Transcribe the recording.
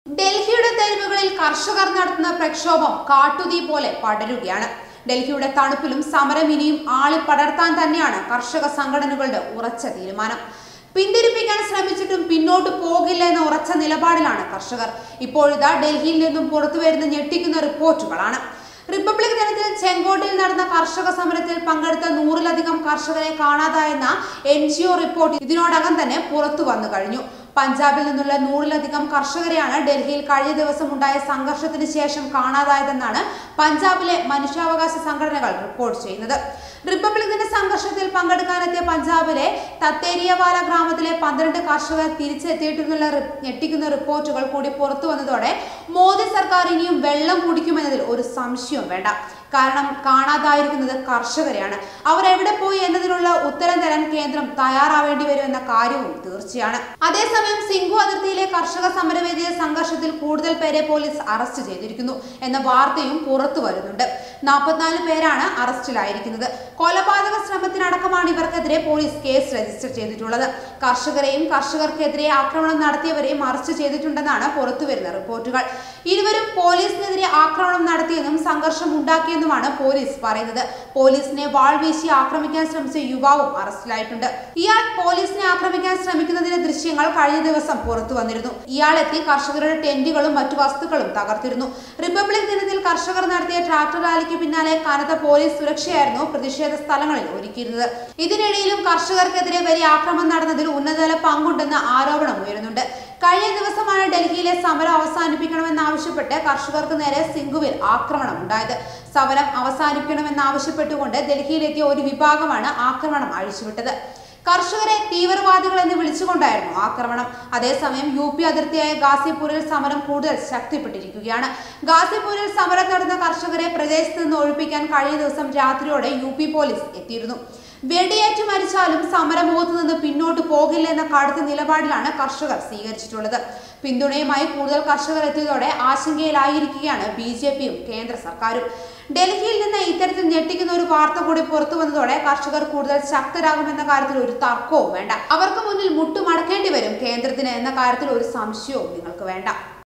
ഡൽഹിയുടെ തെരുവുകളിൽ കർഷകർ നടത്തുന്ന പ്രക്ഷോഭം കാട്ടുതീ പോലെ പടരുകയാണ് ഡൽഹിയുടെ തണുപ്പിലും സമരം ഇനിയും ആളിപ്പടർത്താൻ തന്നെയാണ് കർഷക സംഘടനകളുടെ ഉറച്ച തീരുമാനം പിന്തിരിപ്പിക്കാൻ ശ്രമിച്ചിട്ടും പിന്നോട്ട് പോകില്ല എന്ന ഉറച്ച നിലപാടിലാണ് കർഷകർ ഇപ്പോഴിതാ ഡൽഹിയിൽ നിന്നും പുറത്തുവരുന്ന ഞെട്ടിക്കുന്ന റിപ്പോർട്ടുകളാണ് റിപ്പബ്ലിക് ദിനത്തിൽ ചെങ്കോട്ടയിൽ നടന്ന കർഷക സമരത്തിൽ പങ്കെടുത്ത നൂറിലധികം കർഷകരെ കാണാതായെന്ന എൻ ജി ഒ റിപ്പോർട്ട് ഇതിനോടകം തന്നെ പുറത്തു വന്നു കഴിഞ്ഞു പഞ്ചാബിൽ നിന്നുള്ള നൂറിലധികം കർഷകരെയാണ് ഡൽഹിയിൽ കഴിഞ്ഞ ദിവസം ഉണ്ടായ സംഘർഷത്തിന് ശേഷം കാണാതായതെന്നാണ് പഞ്ചാബിലെ മനുഷ്യാവകാശ സംഘടനകൾ റിപ്പോർട്ട് ചെയ്യുന്നത് റിപ്പബ്ലിക് ദിന സംഘർഷത്തിൽ പങ്കെടുക്കാനെത്തിയ പഞ്ചാബിലെ തത്തേരിയവാല ഗ്രാമത്തിലെ പന്ത്രണ്ട് കർഷകർ തിരിച്ചെത്തിയിട്ടുള്ള റി- ഞെട്ടിക്കുന്ന റിപ്പോർട്ടുകൾ കൂടി പുറത്തു വന്നതോടെ മോദി സർക്കാർ ഇനിയും വെള്ളം കുടിക്കുമെന്നതിൽ ഒരു സംശയവും വേണ്ട കാരണം കാണാതായിരിക്കുന്നത് കർഷകരെയാണ് അവർ എവിടെ പോയി എന്നതിനുള്ള ഉത്തരം തരാൻ കേന്ദ്രം തയ്യാറാവേണ്ടി വരുമെന്ന കാര്യവും തീർച്ചയാണ് അതേസമയം സിംഘു അതിർത്തിയിലെ കർഷക സമരവേദിയിലെ സംഘർഷത്തിൽ കൂടുതൽ പേരെ പോലീസ് അറസ്റ്റ് ചെയ്തിരിക്കുന്നു എന്ന വാർത്തയും പുറത്തു വരുന്നുണ്ട് നാൽപ്പത്തിനാല് പേരാണ് അറസ്റ്റിലായിരിക്കുന്നത് കൊലപാതക ശ്രമത്തിനടക്കമാണ് ഇവർക്കെതിരെ പോലീസ് കേസ് രജിസ്റ്റർ ചെയ്തിട്ടുള്ളത് കർഷകരെയും കർഷകർക്കെതിരെ ആക്രമണം നടത്തിയവരെയും അറസ്റ്റ് ചെയ്തിട്ടുണ്ടെന്നാണ് പുറത്തുവരുന്ന റിപ്പോർട്ടുകൾ ഇരുവരും പോലീസിനെതിരെ ആക്രമണം നടത്തിയെന്നും സംഘർഷം ഉണ്ടാക്കിയെന്നുമാണ് പോലീസ് പറയുന്നത് പോലീസിനെ വാൾ വീശി ആക്രമിക്കാൻ ശ്രമിച്ച യുവാവും അറസ്റ്റിലായിട്ടുണ്ട് ഇയാൾ പോലീസിനെ ആക്രമിക്കാൻ ശ്രമിക്കുന്നതിന്റെ ദൃശ്യങ്ങൾ കഴിഞ്ഞ ദിവസം പുറത്തു വന്നിരുന്നു ഇയാൾ എത്തി കർഷകരുടെ ടെന്റുകളും മറ്റു വസ്തുക്കളും തകർത്തിരുന്നു റിപ്പബ്ലിക് ദിനത്തിൽ കർഷകർ നടത്തിയ ട്രാക്ടർ റാലിക്ക് പിന്നാലെ കനത്ത പോലീസ് സുരക്ഷയായിരുന്നു പ്രതിഷേധ സ്ഥലങ്ങളിൽ ഒരുക്കിയിരുന്നത് ഇതിനിടയിലും കർഷകർക്കെതിരെ വലിയ ആക്രമണം നടന്നതിൽ ഉന്നതതല പങ്കുണ്ടെന്ന ആരോപണം ഉയരുന്നുണ്ട് കഴിഞ്ഞ ദിവസമാണ് ഡൽഹിയിലെ സമരം അവസാനിപ്പിക്കണമെന്നാവശ്യപ്പെട്ട് കർഷകർക്ക് നേരെ സിംഗുവിൽ ആക്രമണം ഉണ്ടായത് സമരം അവസാനിപ്പിക്കണമെന്നാവശ്യപ്പെട്ടുകൊണ്ട് ഡൽഹിയിലെത്തിയ ഒരു വിഭാഗമാണ് ആക്രമണം അഴിച്ചുവിട്ടത് കർഷകരെ തീവ്രവാദികൾ എന്ന് വിളിച്ചുകൊണ്ടായിരുന്നു ആക്രമണം അതേസമയം യു പി അതിർത്തിയായ ഗാസിപൂരിൽ സമരം കൂടുതൽ ശക്തിപ്പെട്ടിരിക്കുകയാണ് ഗാസിപൂരിൽ സമരം നടന്ന കർഷകരെ പ്രദേശത്ത് നിന്ന് ഒഴിപ്പിക്കാൻ കഴിഞ്ഞ ദിവസം രാത്രിയോടെ യു പി പോലീസ് എത്തിയിരുന്നു വെടിയേറ്റ് മരിച്ചാലും സമരമുഖത്ത് നിന്ന് പിന്നോട്ട് പോകില്ല എന്ന കടുത്ത നിലപാടിലാണ് കർഷകർ സ്വീകരിച്ചിട്ടുള്ളത് പിന്തുണയുമായി കൂടുതൽ കർഷകർ എത്തിയതോടെ ആശങ്കയിലായിരിക്കുകയാണ് ബി ജെ പിയും കേന്ദ്ര സർക്കാരും ഡൽഹിയിൽ നിന്ന് ഇത്തരത്തിൽ ഞെട്ടിക്കുന്ന ഒരു വാർത്ത കൂടി പുറത്തു വന്നതോടെ കർഷകർ കൂടുതൽ ശക്തരാകുമെന്ന കാര്യത്തിൽ ഒരു തർക്കവും വേണ്ട അവർക്ക് മുന്നിൽ മുട്ടുമടക്കേണ്ടി വരും കേന്ദ്രത്തിന് എന്ന കാര്യത്തിൽ ഒരു സംശയവും നിങ്ങൾക്ക് വേണ്ട